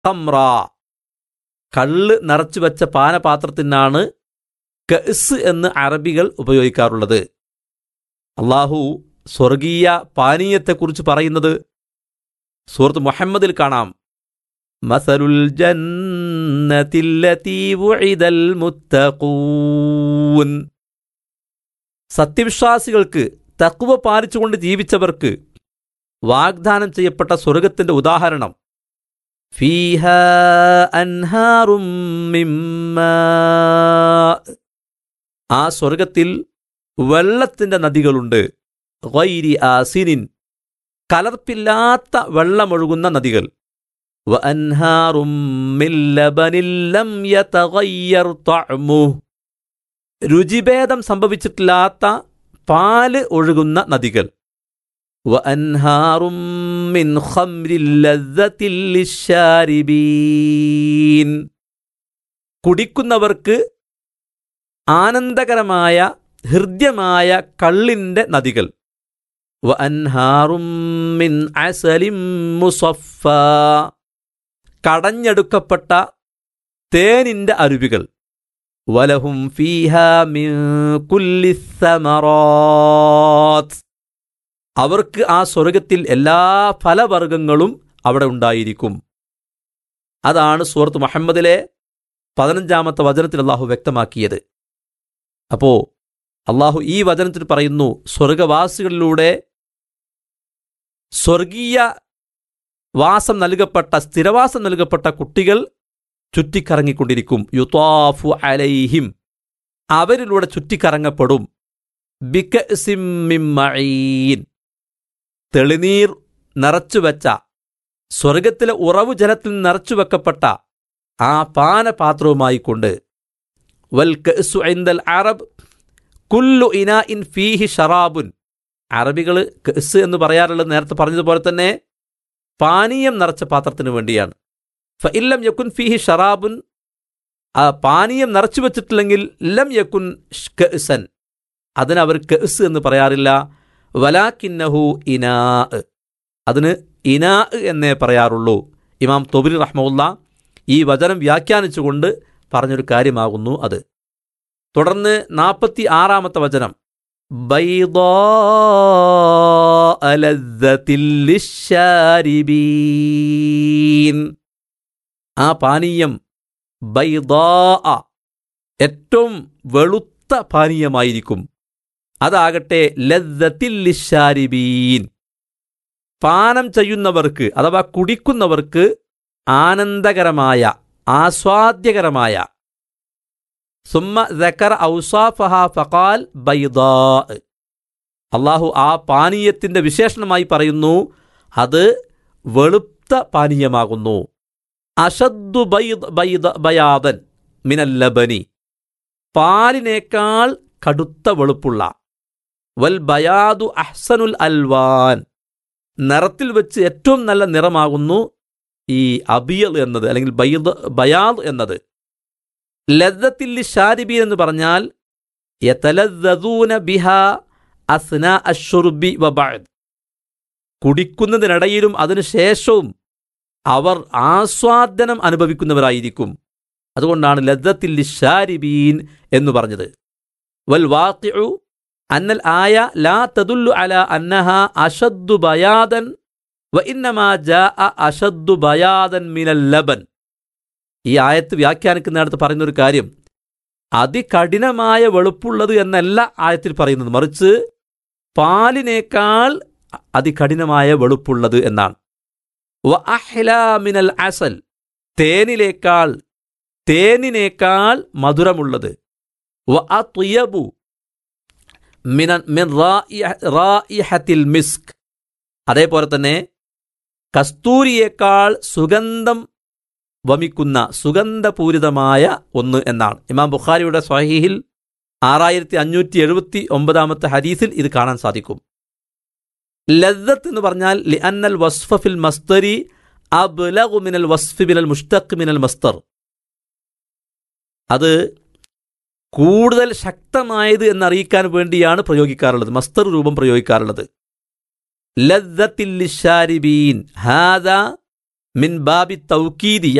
ഖംറ കള്ള് നിറച്ചു വെച്ച പാനപാത്രത്തിനാണ് കസ് എന്ന് അറബികൾ ഉപയോഗിക്കാറുള്ളത് അള്ളാഹു സ്വർഗീയ പാനീയത്തെക്കുറിച്ച് പറയുന്നത് സൂറത്ത് മുഹമ്മദിൽ കാണാം മസലുൽ ജന്നത്തില്ലതീ വുഇദൽ മുത്തഖൂൻ സത്യവിശ്വാസികൾക്ക് തക്കുവ പാലിച്ചുകൊണ്ട് ജീവിച്ചവർക്ക് വാഗ്ദാനം ചെയ്യപ്പെട്ട സ്വർഗത്തിന്റെ ഉദാഹരണം ഫീഹ അൻഹാറും മിമ്മാ ആ സ്വർഗത്തിൽ വെള്ളത്തിന്റെ നദികളുണ്ട് ഗൈരി ആസിനിൻ കലർപ്പില്ലാത്ത വെള്ളമൊഴുകുന്ന നദികൾ വഅൻഹാറും മിൻ ലബനിൻ ലം യതഗയ്യർ തഅമുഹ് രുചിഭേദം സംഭവിച്ചിട്ടില്ലാത്ത പാല് ഒഴുകുന്ന നദികൾ വഅൻഹാറും മിൻ ഖംരിൻ ലദ്ദത്തിൻ ലിശ്ശാരിബീൻ കുടിക്കുന്നവർക്ക് ആനന്ദകരമായ ഹൃദ്യമായ കള്ളിന്റെ നദികൾ വഅൻഹാറും മിൻ അസലിം മുസഫ കടഞ്ഞെടുക്കപ്പെട്ട തേനിന്റെ അരുവികൾ വലഹും ഫീഹ മിൻ കുല്ലി സമറാത്ത് അവർക്ക് ആ സ്വർഗത്തിൽ എല്ലാ ഫലവർഗങ്ങളും അവിടെ ഉണ്ടായിരിക്കും അതാണ് സൂറത്ത് മുഹമ്മദിലെ പതിനഞ്ചാമത്തെ വചനത്തിൽ അള്ളാഹു വ്യക്തമാക്കിയത് അപ്പോ അള്ളാഹു ഈ വചനത്തിൽ പറയുന്നു സ്വർഗവാസികളിലൂടെ സ്വർഗീയ വാസം നൽകപ്പെട്ട സ്ഥിരവാസം നൽകപ്പെട്ട കുട്ടികൾ ചുറ്റിക്കറങ്ങിക്കൊണ്ടിരിക്കും യുത്താഫു അലൈഹിം അവരിലൂടെ ചുറ്റിക്കറങ്ങപ്പെടും ബിക്കസിമ്മിമ്മീൻ തെളിനീർ നിറച്ചുവെച്ച സ്വർഗത്തിലെ ഉറവു ജലത്തിൽ നിറച്ചു വെക്കപ്പെട്ട ആ പാനപാത്രവുമായി കൊണ്ട് വൽ കഅ്സു ഇൻദൽ അറബ് കുല്ലു ഇനാ ഇൻ ഫീഹി ഷറാബുൻ അറബികൾ കസ് എന്ന് പറയാറുള്ളത് നേരത്തെ പറഞ്ഞതുപോലെ തന്നെ പാനീയം നിറച്ച പാത്രത്തിന് വേണ്ടിയാണ് ഫ ഇല്ലം യക്കുൻ ഫീഹി ഷറാബുൻ ആ പാനീയം നിറച്ചു വെച്ചിട്ടില്ലെങ്കിൽ ലം യക്കുൻ കഅ്സൻ അതിന് അവർ കസ് എന്ന് പറയാറില്ല വലാക്കിന്നഹു ഇനാ അതിന് ഇനാ എന്നേ പറയാറുള്ളൂ ഇമാം തൊബിരി റഹ്മുല്ല ഈ വചനം വ്യാഖ്യാനിച്ചുകൊണ്ട് പറഞ്ഞൊരു കാര്യമാകുന്നു അത് തുടർന്ന് നാൽപ്പത്തി ആറാമത്തെ വചനം ബൈദാലിശാരിബീൻ ആ പാനീയം ബൈദാ ഏറ്റവും വെളുത്ത പാനീയമായിരിക്കും അതാകട്ടെ ലദ്ദത്തില്ലിശാരിബീൻ പാനം ചെയ്യുന്നവർക്ക് അഥവാ കുടിക്കുന്നവർക്ക് ആനന്ദകരമായ ആസ്വാദ്യകരമായ സുമ്മ ദക്കർ ഔസാഫഹ ഫഖാൽ ബൈദാ അള്ളാഹു ആ പാനീയത്തിന്റെ വിശേഷണമായി പറയുന്നു അത് വെളുത്ത പാനീയമാകുന്നു അഷദ്ദു ബൈദ ബൈദ ബയാദൻ മിനല്ലബനി പാലിനേക്കാൾ കടുത്ത വെളുപ്പുള്ള വൽ ബയാദു അഹ്സനുൽ അൽവാൻ നിറത്തിൽ വെച്ച് ഏറ്റവും നല്ല നിറമാകുന്നു ഈ അബിയൽ എന്നത് അല്ലെങ്കിൽ ബൈദ് ബയാദ് എന്നത് ലദ്ദത്തില്ലി ഷാരിബി എന്ന് പറഞ്ഞാൽ യതലദ്ദൂന ബിഹ അസ്ന അഷുർബി വബഅദ് കുടിക്കുന്നതിനിടയിലും അതിനുശേഷവും അവർ ആസ്വാദനം അനുഭവിക്കുന്നവരായിരിക്കും അതുകൊണ്ടാണ് ലദ്ദത്തില്ലി ഷാരിബീൻ എന്ന് പറഞ്ഞത് വൽ വാഖിഉ അന്നൽ ആയ ലാ തദുല്ലു അല അന്നഹ അഷദ്ദു ബയാദൻ വ ഇന്നമാ ജാഅ അഷദ്ദു ബയാദൻ മിനൽ ലബൻ ഈ ആയത്ത് വ്യാഖ്യാനിക്കുന്നിടത്ത് പറയുന്ന ഒരു കാര്യം അതികഠിനമായ വെളുപ്പുള്ളത് എന്നല്ല ആയത്തിൽ പറയുന്നത് മറിച്ച് പാലിനേക്കാൾ അതികഠിനമായ വെളുപ്പുള്ളത് എന്നാണ് വ അഹ്ലാ മിനൽ അസൽ തേനിലേക്കാൾ തേനിനേക്കാൾ മധുരമുള്ളത് വ അത്യബു മിന മിൻ റായിഹ- റായിഹത്തിൽ മിസ്ക് അതേപോലെ തന്നെ കസ്തൂരിയേക്കാൾ സുഗന്ധം വമിക്കുന്ന സുഗന്ധപൂരിതമായ ഒന്ന് എന്നാണ് ഇമാം ബുഖാരിയുടെ സ്വഹീഹിൽ ആറായിരത്തി അഞ്ഞൂറ്റി എഴുപത്തി ഒമ്പതാമത്തെ ഹദീസിൽ ഇത് കാണാൻ സാധിക്കും ലദ്ദത്ത് എന്ന് പറഞ്ഞാൽ ലി അന്നൽ വസ്ഫ ഫിൽ മസ്തരി അബ്ലഗു മിനൽ വസ്ഫി മിനൽ മുഷ്തഖ് മിനൽ മസ്തർ അത് കൂടുതൽ ശക്തമായത് എന്നറിയിക്കാൻ വേണ്ടിയാണ് പ്രയോഗിക്കാറുള്ളത് മസ്തർ രൂപം പ്രയോഗിക്കാറുള്ളത് ലദ്ദത്തില്ലിഷാരിബീൻ ഹാദ മിൻ ബാബി തൗക്കീദിയ